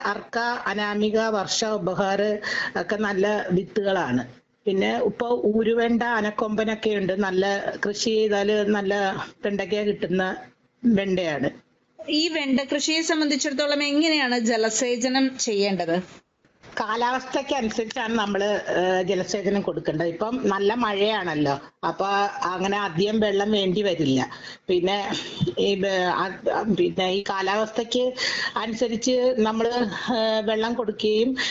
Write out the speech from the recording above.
അർക്ക അനാമിക വർഷ ഉപഹാർ ഒക്കെ നല്ല വിത്തുകളാണ് പിന്നെ ഇപ്പൊ ഊരുവെണ്ട അനക്കൊമ്പനൊക്കെ ഉണ്ട് നല്ല കൃഷി ചെയ്താല് നല്ല വെണ്ടയ്ക്ക കിട്ടുന്ന വെണ്ടയാണ് ഈ വെണ്ട കൃഷിയെ സംബന്ധിച്ചിടത്തോളം എങ്ങനെയാണ് ജലസേചനം ചെയ്യേണ്ടത് കാലാവസ്ഥയ്ക്ക് അനുസരിച്ചാണ് നമ്മൾ ജലസേചനം കൊടുക്കേണ്ടത് ഇപ്പം നല്ല മഴയാണല്ലോ അപ്പൊ അങ്ങനെ അധികം വെള്ളം വേണ്ടി വരില്ല പിന്നെ ഈ ബ- ആ- പിന്നെ ഈ കാലാവസ്ഥയ്ക്ക് അനുസരിച്ച് നമ്മൾ വെള്ളം കൊടുക്കുകയും